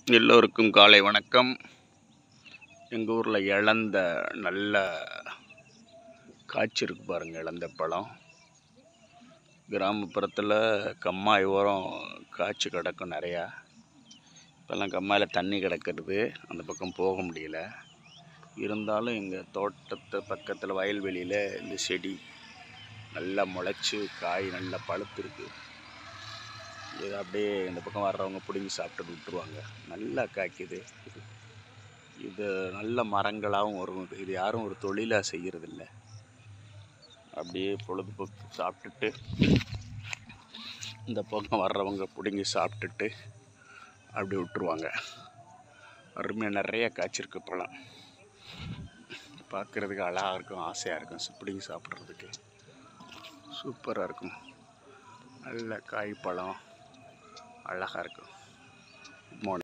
எல்லோருக்கும் காலை வணக்கம் எங்கள் ஊரில் இழந்த நல்ல காய்ச்சி இருக்கு பாருங்கள் இழந்த பழம் கிராமப்புறத்தில் கம்மாய் ஓரம் காய்ச்சி கிடக்கும் நிறையா இப்போல்லாம் கம்மாயில் தண்ணி கிடக்கிறது அந்த பக்கம் போக முடியல இருந்தாலும் எங்கள் தோட்டத்து பக்கத்தில் வயல்வெளியில் இந்த செடி நல்லா முளைச்சி காய் நல்லா பழுத்துருக்கு இது அப்படியே இந்த பக்கம் வர்றவங்க பிடுங்கி சாப்பிட்டு விட்டுருவாங்க நல்லா காய்க்குது இது நல்ல மரங்களாகவும் வரும் இது. இது யாரும் ஒரு தொழிலாக செய்கிறதில்ல அப்படியே பொழுதுபோக்கு சாப்பிட்டுட்டு இந்த பக்கம் வர்றவங்க பிடுங்கி சாப்பிட்டுட்டு அப்படி விட்டுருவாங்க அருமையாக நிறைய காய்ச்சிருக்கு பழம் பார்க்குறதுக்கு அழகாக இருக்கும் ஆசையாக இருக்கும் பிடுங்கி சாப்பிட்றதுக்கு சூப்பராக இருக்கும் நல்ல காய் பழம் அழகாக இருக்கும் குட் மார்னிங்